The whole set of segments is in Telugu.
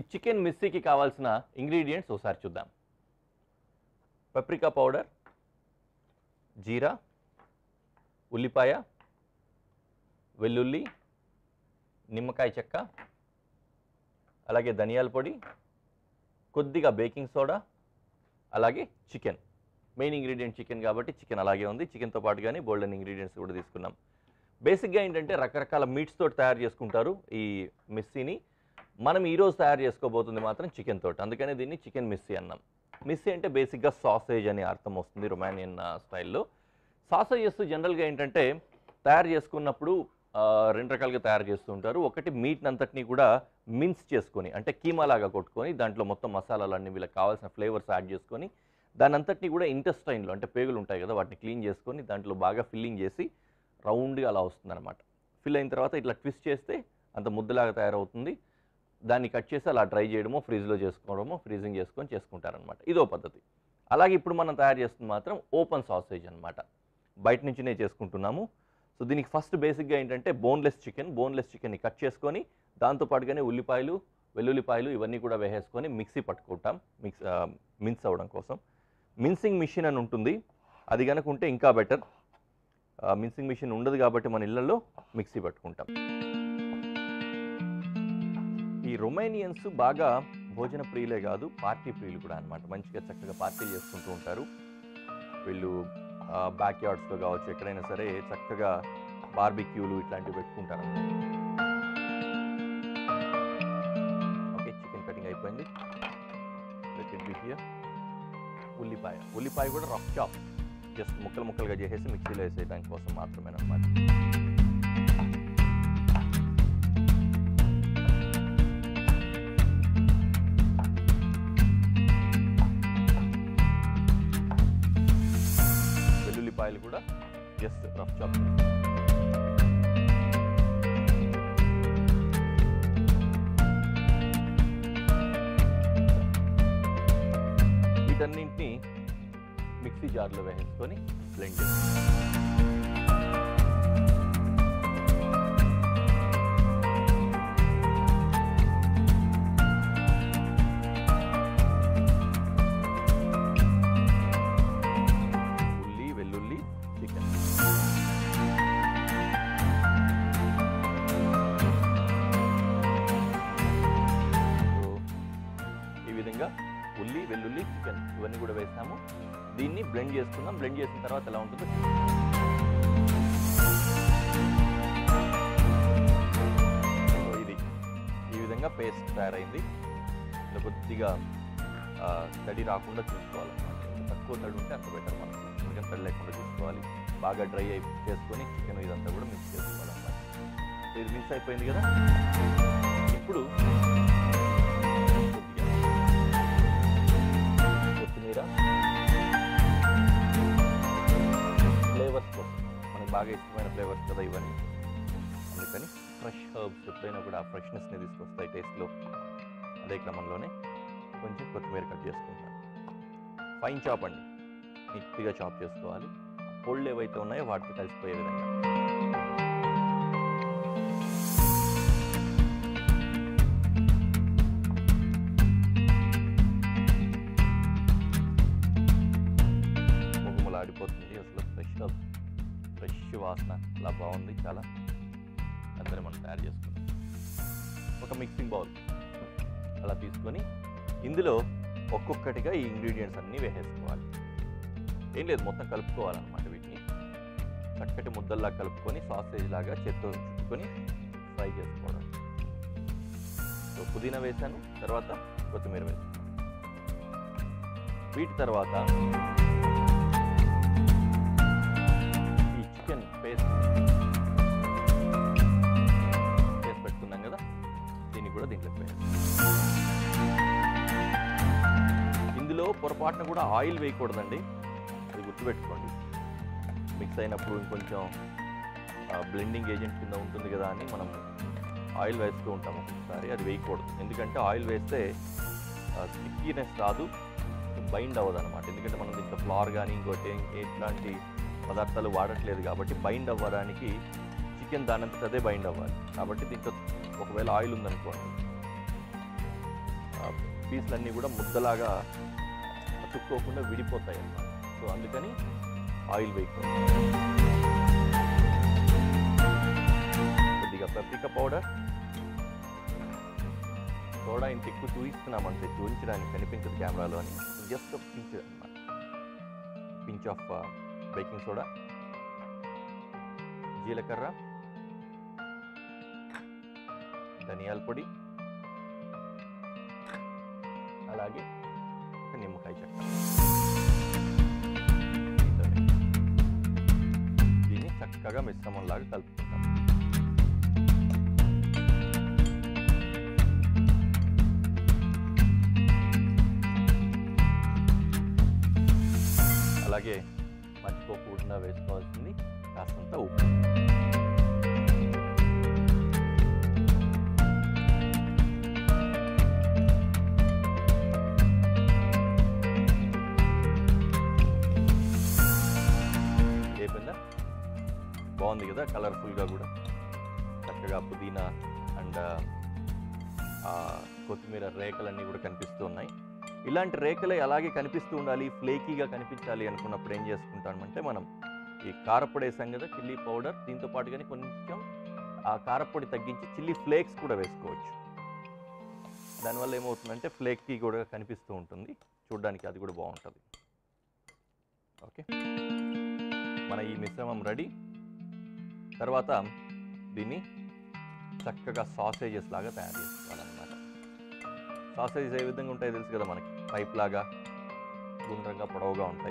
చికెన్ మిస్సీకి కావాల్సిన ఇంగ్రీడియంట్స్ ఒకసారి చూద్దాం పప్రికా పౌడర్ జీరా ఉల్లిపాయ వెల్లుల్లి నిమ్మకాయ చెక్క అలాగే ధనియాల పొడి కొద్దిగా బేకింగ్ సోడా అలాగే చికెన్ మెయిన్ ఇంగ్రీడియంట్ చికెన్ కాబట్టి చికెన్ అలాగే ఉంది చికెన్తో పాటుగానే బోల్డెన్ ఇంగ్రీడియంట్స్ కూడా తీసుకున్నాం బేసిక్గా ఏంటంటే రకరకాల మీట్స్ తోటి తయారు చేసుకుంటారు ఈ మిస్సీని మనం ఈరోజు తయారు చేసుకోబోతుంది మాత్రం చికెన్ తోటి అందుకనే దీన్ని చికెన్ మిస్సీ అన్నాం మిస్సీ అంటే బేసిక్గా సాసేజ్ అనే అర్థం వస్తుంది రొమానియన్ స్టైల్లో సాసేజెస్ జనరల్గా ఏంటంటే తయారు చేసుకున్నప్పుడు ఆ, రెండు రకాలుగా తయారు చేస్తూ ఉంటారు ఒకటి మీట్ అంతటిని కూడా మిన్స్ చేసుకొని అంటే కీమా లాగా కొట్టుకొని దాంట్లో మొత్తం మసాలాలన్నీ వీళ్ళకి కావాల్సిన ఫ్లేవర్స్ యాడ్ చేసుకొని దాని అంతటిని కూడా ఇంటెస్టైన్లో అంటే పేగులు ఉంటాయి కదా వాటిని క్లీన్ చేసుకొని దాంట్లో బాగా ఫిల్లింగ్ చేసి రౌండ్గా అలా వస్తుందన్నమాట ఫిల్ అయిన తర్వాత ఇట్లా ట్విస్ట్ చేస్తే అంత ముద్దలాగా తయారవుతుంది దాన్ని కట్ చేసి అలా డ్రై చేయడమో ఫ్రిడ్జ్లో చేసుకోవడమో ఫ్రీజింగ్ చేసుకొని చేసుకుంటారనమాట ఇదో పద్ధతి అలాగే ఇప్పుడు మనం తయారు చేస్తుంది మాత్రం ఓపెన్ సాసేజ్ అన్నమాట బయట నుంచినే చేసుకుంటున్నాము సో దీనికి ఫస్ట్ బేసిక్గా ఏంటంటే బోన్లెస్ చికెన్ బోన్లెస్ చికెన్ని కట్ చేసుకొని దాంతోపాటుగానే ఉల్లిపాయలు వెల్లుల్లిపాయలు ఇవన్నీ కూడా వేసేసుకొని మిక్సీ పట్టుకుంటాం మిక్స్ మిన్స్ అవ్వడం కోసం మిన్సింగ్ మిషన్ అని ఉంటుంది అది కనుక ఉంటే ఇంకా బెటర్ మిన్సింగ్ మిషన్ ఉండదు కాబట్టి మన ఇళ్లలో మిక్సీ పట్టుకుంటాం ఈ రొమేనియన్స్ బాగా భోజన ప్రియులే కాదు పార్టీ ప్రియులు కూడా అన్నమాట మంచిగా చక్కగా పార్టీలు చేసుకుంటూ ఉంటారు వీళ్ళు బ్యాక్ యార్డ్స్లో కావచ్చు ఎక్కడైనా సరే చక్కగా బార్బిక్యూలు ఇట్లాంటివి పెట్టుకుంటారు ఓకే చికెన్ కటింగ్ అయిపోయింది లెట్ ఇట్ బి హియర్ ఉల్లిపాయ ఉల్లిపాయ కూడా రఫ్ చాప్ జస్ట్ ముక్కలు ముక్కలుగా చేసేసి మిక్సీలో వేసేయడానికి కోసం మాత్రమే అనమాట వెల్లుల్లిపాయలు కూడా జస్ట్ రఫ్ చాప్ వీటన్నింటినీ మిక్సీ జార్లో వేసేసుకొని బ్లెండ్ చేస్తాం ఉల్లి వెల్లుల్లి చికెన్ సో ఈ విధంగా ఉల్లి వెల్లుల్లి చికెన్ ఇవన్నీ కూడా వేసాము దీన్ని బ్లెండ్ చేసుకుందాం బ్లెండ్ చేసిన తర్వాత ఎలా ఉంటుందో సో ఇది ఈ విధంగా పేస్ట్ తయారైంది ఇందులో కొద్దిగా ఆ, తడి రాకుండా చూసుకోవాలన్నమాట ఎంత తక్కువ తడి ఉంటే అంత బెటర్ మనకు ఎందుకంటే తడి లేకుండా చూసుకోవాలి బాగా డ్రై అయి చేసుకొని చికెన్ ఇదంతా కూడా మిక్స్ చేసుకోవాలన్నమాట సో ఇది మిక్స్ అయిపోయింది కదా ఇప్పుడు కొద్దిగా కొత్తిమీర ఫ్లేవర్స్ కోసం మనకి బాగా ఇష్టమైన ఫ్లేవర్స్ కదా ఇవన్నీ అందుకని ఫ్రెష్ హర్బ్స్ ఎప్పుడైనా కూడా ఆ ఫ్రెష్నెస్ని తీసుకొస్తాయి టేస్ట్లో అదే క్రమంలోనే కొంచెం కొత్తిమీర కట్ చేసుకుంటాను ఫైన్ చాప్ అండి నీట్గా చాప్ చేసుకోవాలి పొళ్ళు ఏవైతే ఉన్నాయో వాటికి కలిసిపోయే విధంగా ముగుములు ఆడిపోతుంది అసలు ఫ్రెష్ ఫ్రెష్ వాసన అలా బాగుంది చాలా అందరం మనం తయారు చేసుకుంటాం ఒక మిక్సింగ్ బౌల్ అలా తీసుకొని ఇందులో ఒక్కొక్కటిగా ఈ ఇంగ్రీడియంట్స్ అన్నీ వేసేసుకోవాలి ఏం లేదు మొత్తం కలుపుకోవాలన్నమాట వీటిని చక్కటి ముద్దల్లా కలుపుకొని సాసేజ్ లాగా చేత్తో చుట్టుకొని ఫ్రై చేసుకోవడం సో పుదీనా వేసాను తర్వాత కొత్తిమీర వేసాను వీటి తర్వాత ఈ చికెన్ పేస్ట్ చేసి పెట్టుకున్నాం కదా దీన్ని కూడా దీంట్లోకి వేయాలి ఇందులో పొరపాటున కూడా ఆయిల్ వేయకూడదండి అది గుర్తుపెట్టుకోండి మిక్స్ అయినప్పుడు ఇంకొంచెం బ్లెండింగ్ ఏజెంట్ కింద ఉంటుంది కదా అని మనం ఆయిల్ వేస్తూ ఉంటాం ఒక్కొక్కసారి అది వేయకూడదు ఎందుకంటే ఆయిల్ వేస్తే స్టిక్కీనెస్ రాదు బైండ్ అవ్వదు అనమాట ఎందుకంటే మనం దీంట్లో ఫ్లవర్ కానీ ఇంకోటి ఎట్లాంటి పదార్థాలు వాడట్లేదు కాబట్టి బైండ్ అవ్వడానికి చికెన్ దానంతట అదే బైండ్ అవ్వాలి కాబట్టి దీంట్లో ఒకవేళ ఆయిల్ ఉందనుకోండి పీసులన్నీ కూడా ముద్దలాగా అతుక్కోకుండా విడిపోతాయి అన్నమాట సో అందుకని ఆయిల్ వేయకూడదు కొద్దిగా పెప్రికా పౌడర్ సోడా ఇంత ఎక్కువ చూపిస్తున్నాం అంతే చూపించడానికి కనిపించదు కెమెరాలో అని జస్ట్ పించ్ అనమాట పించ్ ఆఫ్ బేకింగ్ సోడా జీలకర్ర ధనియాల పొడి అలాగే ఒక నిమ్మకాయ చెక్క దీన్ని చక్కగా మిశ్రమంలాగా కలుపుకుంటాం అలాగే మర్చిపోకుండా వేసుకోవాల్సింది కాస్తంత ఉప్పు అయిపోయిందా బాగుంది కదా కలర్ఫుల్గా కూడా చక్కగా పుదీనా అండ్ కొత్తిమీర రేఖలన్నీ కూడా కనిపిస్తూ ఉన్నాయి ఇలాంటి రేఖలే అలాగే కనిపిస్తూ ఉండాలి ఫ్లేకీగా కనిపించాలి అనుకున్నప్పుడు ఏం చేసుకుంటామంటే మనం ఈ కారపొడి వేసాం కదా చిల్లీ పౌడర్ దీంతో పాటుగానే కొంచెం ఆ కారపొడి తగ్గించి చిల్లీ ఫ్లేక్స్ కూడా వేసుకోవచ్చు దానివల్ల ఏమవుతుందంటే ఫ్లేక్కి కూడా కనిపిస్తూ ఉంటుంది చూడడానికి అది కూడా బాగుంటుంది ఓకే మన ఈ మిశ్రమం రెడీ తర్వాత దీన్ని చక్కగా సాసేజెస్ లాగా తయారు చేసుకోవాలన్నమాట సాసేజెస్ ఏ విధంగా ఉంటాయో తెలుసు కదా మనకి పైప్ లాగా గుండ్రంగా పొడవుగా ఉంటాయి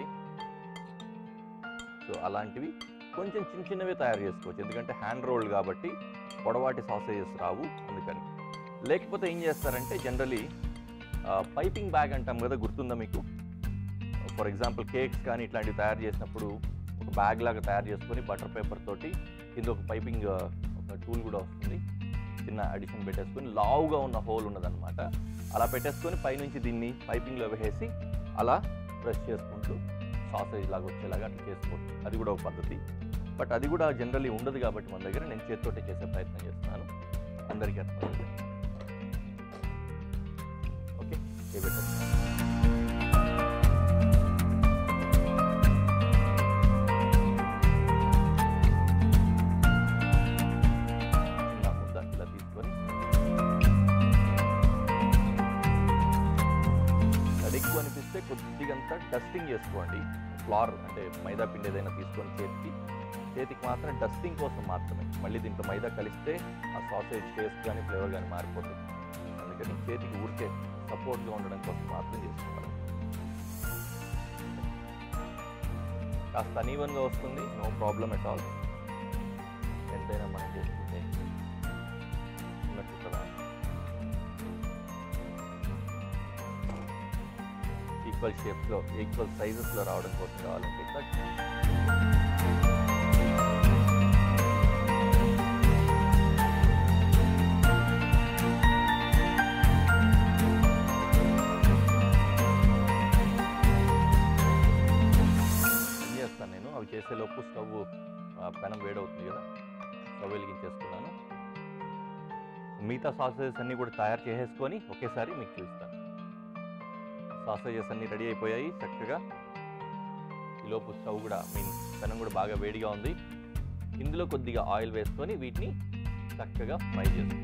సో అలాంటివి కొంచెం చిన్న చిన్నవే తయారు చేసుకోవచ్చు ఎందుకంటే హ్యాండ్ రోల్డ్ కాబట్టి పొడవాటి సాసేజెస్ రావు అందుకని లేకపోతే ఏం చేస్తారంటే జనరలీ పైపింగ్ బ్యాగ్ అంటాం కదా గుర్తుందా మీకు ఫర్ ఎగ్జాంపుల్ కేక్స్ కానీ ఇట్లాంటివి తయారు చేసినప్పుడు ఒక బ్యాగ్ లాగా తయారు చేసుకొని బటర్ పేపర్ తోటి కింద ఒక పైపింగ్ ఒక టూల్ కూడా వస్తుంది చిన్న అడిషన్ పెట్టేసుకొని లావుగా ఉన్న హోల్ ఉన్నదన్నమాట అలా పెట్టేసుకొని పైనుంచి దీన్ని పైపింగ్లో వేసి అలా ప్రెస్ చేసుకుంటూ సాసేజ్ లాగా వచ్చేలాగా అట్లా చేసుకోవచ్చు అది కూడా ఒక పద్ధతి బట్ అది కూడా జనరల్లీ ఉండదు కాబట్టి మన దగ్గర నేను చేతితోటే చేసే ప్రయత్నం చేస్తున్నాను అందరికీ అర్థమవుతుంది ఓకే చేయబెట్టండి చిన్న ముద్ద ఇలా తీసుకొని అది ఎక్కువ అనిపిస్తే కొద్దిగంత డస్టింగ్ చేసుకోండి ఫ్లార్ అంటే మైదా పిండి ఏదైనా తీసుకొని చేతికి చేతికి మాత్రం డస్టింగ్ కోసం మాత్రమే మళ్ళీ దీంట్లో మైదా కలిస్తే ఆ సాసేజ్ టేస్ట్ కానీ ఫ్లేవర్ కానీ మారిపోతుంది అందుకని చేతికి ఊరికే సపోర్ట్గా ఉండడం కోసం మాత్రం చేసుకోవాలి కాస్త అనీవన్గా వస్తుంది నో ప్రాబ్లం ఎట్ ఆల్ ఎంతైనా మనం చేసుకుంటే ఉన్నట్టు కదా ఈక్వల్ షేప్స్లో ఈక్వల్ సైజెస్లో రావడం కోసం కావాలంటే ఇట్లా ఏం చేస్తాను నేను అవి చేసేలోపు స్టవ్ ఆ, పెనం వేడవుతుంది కదా స్టవ్ వెలిగించేసుకున్నాను మిగతా సాసేజెస్ అన్నీ కూడా తయారు చేసేసుకొని ఒకేసారి మీకు చూపిస్తాను సాసేజెస్ అన్నీ రెడీ అయిపోయాయి చక్కగా ఈలోపు స్టవ్ కూడా మీన్ పెనం కూడా బాగా వేడిగా ఉంది ఇందులో కొద్దిగా ఆయిల్ వేసుకొని వీటిని చక్కగా ఫ్రై చేసుకుంటాం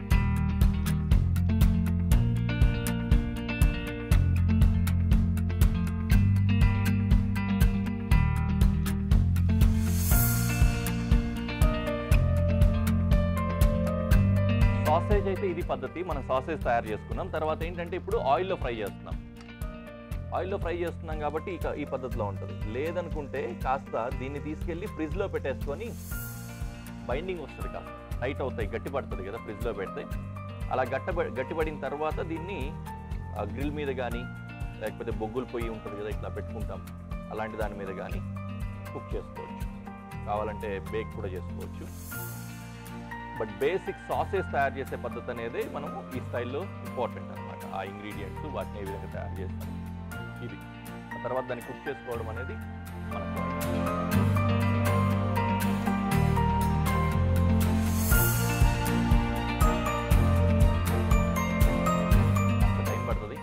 సాసేజ్ అయితే ఇది పద్ధతి మనం సాసేజ్ తయారు చేసుకున్నాం తర్వాత ఏంటంటే ఇప్పుడు ఆయిల్లో ఫ్రై చేస్తున్నాం ఆయిల్లో ఫ్రై చేస్తున్నాం కాబట్టి ఇక ఈ పద్ధతిలో ఉంటుంది లేదనుకుంటే కాస్త దీన్ని తీసుకెళ్ళి ఫ్రిడ్జ్లో పెట్టేసుకొని బైండింగ్ వస్తుంది కాస్త టైట్ అవుతాయి గట్టి పడుతుంది కదా ఫ్రిడ్జ్లో పెడితే అలా గట్ట గట్టిపడిన తర్వాత దీన్ని గ్రిల్ మీద కానీ లేకపోతే బొగ్గులు పొయ్యి ఉంటుంది కదా ఇట్లా పెట్టుకుంటాం అలాంటి దాని మీద కానీ కుక్ చేసుకోవచ్చు కావాలంటే బేక్ కూడా చేసుకోవచ్చు బట్ బేసిక్ సాసెస్ తయారు చేసే పద్ధతి అనేది మనము ఈ స్టైల్లో ఇంపార్టెంట్ అనమాట ఆ ఇంగ్రీడియంట్స్ వాటిని ఏ విధంగా తయారు చేస్తాం ఇది ఆ తర్వాత దాన్ని కుక్ చేసుకోవడం అనేది మన point. కాస్త టైం పడుతుంది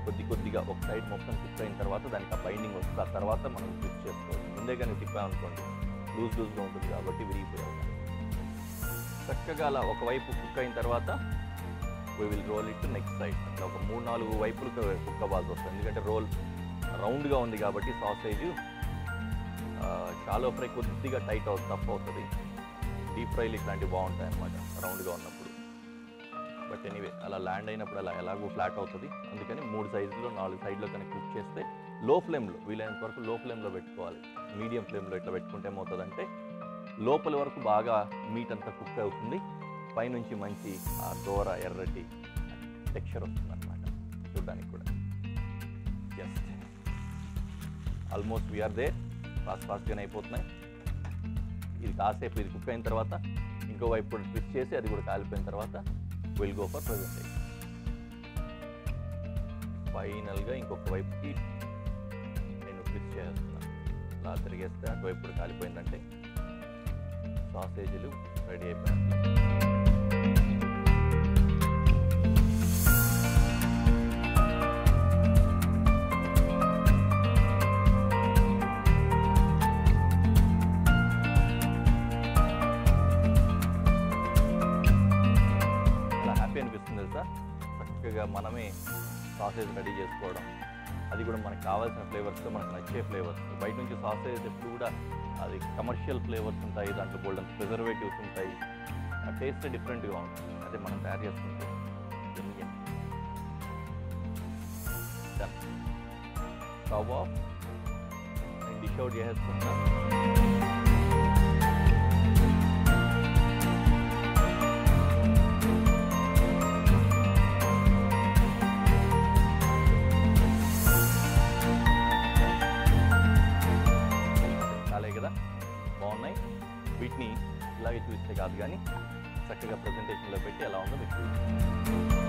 కొద్ది కొద్దిగా ఒక సైడ్ మొత్తం కుక్ అయిన తర్వాత దానికి ఆ బైండింగ్ వస్తుంది ఆ తర్వాత మనం స్విచ్ చేసుకోవాలి ముందే కానీ తిప్పామనుకోండి లూజ్ లూజ్గా ఉంటుంది కాబట్టి విరిగిపోయాలి చక్కగా అలా ఒకవైపు కుక్ అయిన తర్వాత we will roll it next side అట్లా ఒక మూడు నాలుగు వైపులకు కుక్ అవ్వాల్సి వస్తుంది ఎందుకంటే రోల్ రౌండ్గా ఉంది కాబట్టి సాసేజ్ షాలో ఫ్రై కొద్దిగా టైట్ అవుతుంది టఫ్ అవుతుంది డీప్ ఫ్రైలు ఇట్లాంటివి బాగుంటాయి అన్నమాట రౌండ్గా ఉన్నప్పుడు బట్ ఎనీవే అలా ల్యాండ్ అయినప్పుడు అలా ఎలాగో ఫ్లాట్ అవుతుంది అందుకని మూడు సైజులో నాలుగు సైడ్లో కనుక కుక్ చేస్తే లో ఫ్లేమ్లో వీలైనంత వరకు లో ఫ్లేమ్లో పెట్టుకోవాలి మీడియం ఫ్లేమ్లో ఇట్లా పెట్టుకుంటే ఏమవుతుందంటే లోపల వరకు బాగా మీట్ అంతా కుక్ అవుతుంది పైనుంచి మంచి ఆ దోర ఎర్రటి టెక్స్చర్ వస్తుంది అనమాట చూడడానికి కూడా yes almost we're they fast ఫాస్ట్గానే అయిపోతున్నాయి ఇది కాసేపు ఇది కుక్ అయిన తర్వాత ఇంకో వైపు కూడా ట్విస్ట్ చేసి అది కూడా కాలిపోయిన తర్వాత విల్ గో ఫర్ ప్రజెంటేషన్ ఫైనల్గా ఇంకొక వైపుకి నేను ట్విస్ట్ చేస్తున్నాను అలా తిరిగేస్తే అటువైపు కూడా కాలిపోయిందంటే సాసేజీలు రెడీ అయిపోయాయి చాలా హ్యాపీ అనిపిస్తుంది తెలుసా చక్కగా మనమే సాసేజ్ రెడీ చేసుకోవడం అది కూడా మనకు కావాల్సిన ఫ్లేవర్స్తో మనకు నచ్చే ఫ్లేవర్స్ బయట నుంచి సాసేజ్ ఎప్పుడు కూడా అది కమర్షియల్ ఫ్లేవర్స్ ఉంటాయి దాంట్లో గోల్డెన్ ప్రిజర్వేటివ్స్ ఉంటాయి ఆ టేస్ట్ డిఫరెంట్గా ఉంటుంది అదే మనం తయారు చేసుకుంటే స్టవ్ ఆఫ్ నేను డిష్ అవుట్ చేసేసుకుంటాను చాలే కదా బాగున్నాయి వీటిని ఇలాగే చూస్తే కాదు కానీ చక్కగా ప్రజెంటేషన్లో పెట్టి ఎలా ఉందో మీకు చూపిస్తాను